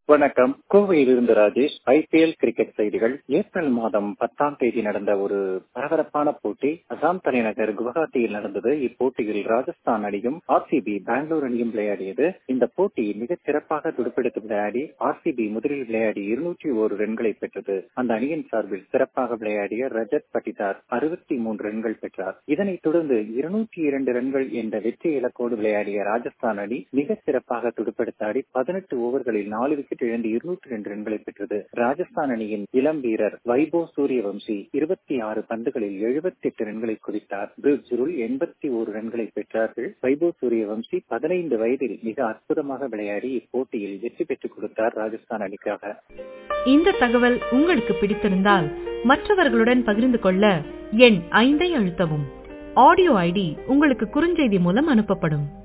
வணக்கம் கோவையிலிருந்து Rajesh IPL cricket செய்திகள் ஏப்ரல் மாதம் பத்தாம் தேதி நடந்த ஒரு பரபரப்பான போட்டி அசாம் தலைநகர் குவஹாத்தியில் நடந்தது இப்போட்டியில் ராஜஸ்தான் அணியும் ஆர்சிபி பெங்களூர் அணியும் விளையாடியது இந்த போட்டி மிகச் சிறப்பாக துடுப்பெடுத்து விளையாடி ஆர்சிபி முதலில் விளையாடி இருநூற்றி ஒரு ரன்களை பெற்றது அந்த அணியின் சார்பில் சிறப்பாக விளையாடிய ரஜத் பட்டிதார் அறுபத்தி மூன்று ரன்கள் பெற்றார் இதனைத் தொடர்ந்து இருநூற்றி இரண்டு ரன்கள் என்ற வெற்றி இலக்கோடு விளையாடிய ராஜஸ்தான் அணி மிகச் சிறப்பாக துடுப்பெடுத்தாடி பதினெட்டு ஓவர்களில் நாலு விக்கெட் இழந்து இருநூற்றி இரண்டு ரன்களை பெற்றது ராஜஸ்தான் அணியின் இளம் வீரர் வைபோ சூரியவம்சி இருபத்தி ஆறு பந்துகளில் எழுபத்தி எட்டு ரன்களை குவித்தார் பிரிட்ஜுருள் எண்பத்தி ஒரு ரன்களை பெற்றார்கள் வைபோ சூரியவம்சி பதினைந்து வயதில் மிக அற்புதமாக விளையாடி இப்போட்டியில் வெற்றி பெற்றுக் கொடுத்தார் ராஜஸ்தான் அணிக்காக இந்த தகவல் உங்களுக்கு பிடித்திருந்தால் மற்றவர்களுடன் பகிர்ந்து கொள்ள எண் ஐந்தை அழுத்தவும் ஆடியோ ஐடி உங்களுக்கு குறுஞ்செய்தி மூலம் அனுப்பப்படும்